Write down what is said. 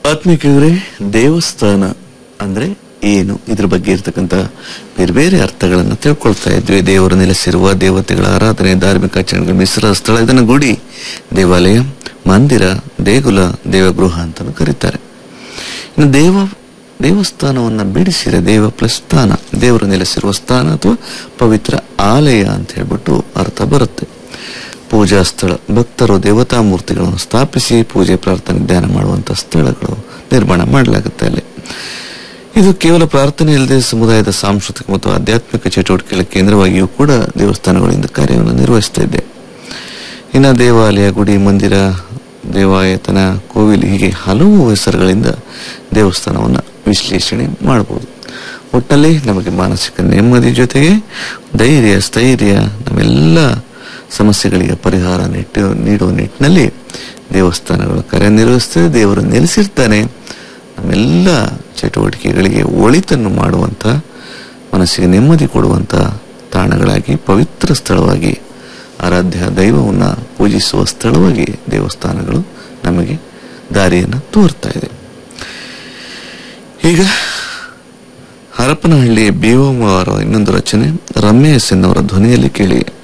ಆತ್ಮಿಕರೇ ದೇವಸ್ಥಾನ ಅಂದ್ರೆ ಏನು ಇದ್ರ ಬಗ್ಗೆ ಇರ್ತಕ್ಕಂಥ ಬೇರೆ ಬೇರೆ ಅರ್ಥಗಳನ್ನು ತಿಳ್ಕೊಳ್ತಾ ಇದ್ವಿ ದೇವರು ನೆಲೆಸಿರುವ ದೇವತೆಗಳ ಆರಾಧನೆ ಧಾರ್ಮಿಕ ಆಚರಣೆಗಳ ಮಿಶ್ರ ಸ್ಥಳ ಇದನ್ನು ಗುಡಿ ದೇವಾಲಯ ಮಂದಿರ ದೇಗುಲ ದೇವಗೃಹ ಅಂತಲೂ ಕರೀತಾರೆ ಇನ್ನು ದೇವ ದೇವಸ್ಥಾನವನ್ನ ಬಿಡಿಸಿರೆ ದೇವ ಪ್ಲಸ್ ಸ್ಥಾನ ದೇವರು ನೆಲೆಸಿರುವ ಸ್ಥಾನ ಅಥವಾ ಪವಿತ್ರ ಆಲಯ ಅಂತ ಹೇಳ್ಬಿಟ್ಟು ಅರ್ಥ ಬರುತ್ತೆ ಪೂಜಾ ಸ್ಥಳ ಭಕ್ತರು ದೇವತಾ ಮೂರ್ತಿಗಳನ್ನು ಸ್ಥಾಪಿಸಿ ಪೂಜೆ ಪ್ರಾರ್ಥನೆ ಧ್ಯಾನ ಮಾಡುವಂತಹ ಸ್ಥಳಗಳು ನಿರ್ಮಾಣ ಮಾಡಲಾಗುತ್ತೆ ಅಲ್ಲಿ ಇದು ಕೇವಲ ಪ್ರಾರ್ಥನೆ ಇಲ್ಲದೆ ಸಮುದಾಯದ ಸಾಂಸ್ಕೃತಿಕ ಮತ್ತು ಆಧ್ಯಾತ್ಮಿಕ ಚಟುವಟಿಕೆಗಳ ಕೇಂದ್ರವಾಗಿಯೂ ಕೂಡ ದೇವಸ್ಥಾನಗಳಿಂದ ಕಾರ್ಯವನ್ನು ನಿರ್ವಹಿಸ್ತಾ ಇದೆ ಇನ್ನು ದೇವಾಲಯ ಗುಡಿ ಮಂದಿರ ದೇವಾಯತನ ಕೋವಿಲು ಹೀಗೆ ಹಲವು ಹೆಸರುಗಳಿಂದ ದೇವಸ್ಥಾನವನ್ನು ವಿಶ್ಲೇಷಣೆ ಮಾಡಬಹುದು ಒಟ್ಟಲ್ಲಿ ನಮಗೆ ಮಾನಸಿಕ ನೆಮ್ಮದಿ ಜೊತೆಗೆ ಧೈರ್ಯ ಸ್ಥೈರ್ಯ ನಮ್ಮೆಲ್ಲ ಸಮಸ್ಯೆಗಳಿಗೆ ಪರಿಹಾರ ನಿಟ್ಟು ನೀಡುವ ನಿಟ್ಟಿನಲ್ಲಿ ದೇವಸ್ಥಾನಗಳು ಕಾರ್ಯನಿರ್ವಹಿಸ್ತದೆ ದೇವರು ನೆಲೆಸಿರ್ತಾನೆ ನಮ್ಮೆಲ್ಲ ಚಟುವಟಿಕೆಗಳಿಗೆ ಒಳಿತನ್ನು ಮಾಡುವಂತ ಮನಸ್ಸಿಗೆ ನೆಮ್ಮದಿ ಕೊಡುವಂತ ತಾಣಗಳಾಗಿ ಪವಿತ್ರ ಸ್ಥಳವಾಗಿ ಆರಾಧ್ಯ ದೈವವನ್ನ ಪೂಜಿಸುವ ಸ್ಥಳವಾಗಿ ದೇವಸ್ಥಾನಗಳು ನಮಗೆ ದಾರಿಯನ್ನು ತೋರ್ತಾ ಇದೆ ಈಗ ಹರಪನಹಳ್ಳಿಯ ಬೇವಮ್ಮ ಅವರ ಇನ್ನೊಂದು ರಚನೆ ರಮ್ಯ ಎಸ್ ಎನ್ ಅವರ ಧ್ವನಿಯಲ್ಲಿ ಕೇಳಿ